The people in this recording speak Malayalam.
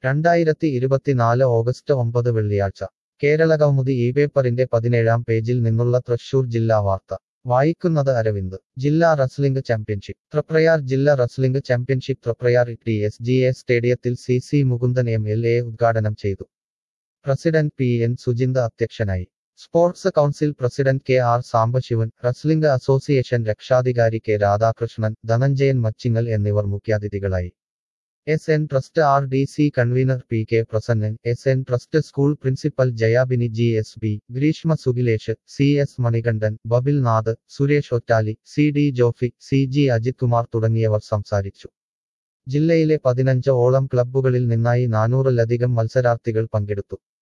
രണ്ടായിരത്തി ഇരുപത്തിനാല് ഓഗസ്റ്റ് ഒമ്പത് വെള്ളിയാഴ്ച കേരളകൗമുദി ഈ പേപ്പറിന്റെ പതിനേഴാം പേജിൽ നിന്നുള്ള തൃശൂർ ജില്ലാ വാർത്ത വായിക്കുന്നത് അരവിന്ദ് ജില്ലാ റസ്ലിംഗ് ചാമ്പ്യൻഷിപ്പ് തൃപ്രയാർ ജില്ലാ wrestling championship Thriprayar T S G A സ്റ്റേഡിയത്തിൽ C C Mukundan M L A ഉദ്ഘാടനം ചെയ്തു പ്രസിഡന്റ് പി എൻ സുജിന്ത അധ്യക്ഷനായി sports council president K R Sambasivan wrestling association രക്ഷാധികാരി കെ രാധാകൃഷ്ണൻ ധനഞ്ജയൻ മച്ചിങ്ങൽ എന്നിവർ മുഖ്യാതിഥികളായി S N trust R D C convener P K Prasannan S N trust school principal Jayabini G S B Greeshma Sugilesh C S Manikandan Babil Nath Suresh Ottali C D Jofi C G Ajith Kumar തുടങ്ങിയവർ സംസാരിച്ചു ജില്ലയിലെ പതിനഞ്ച് ഓളം ക്ലബ്ബുകളിൽ നിന്നായി നാനൂറിലധികം മത്സരാർത്ഥികൾ പങ്കെടുത്തു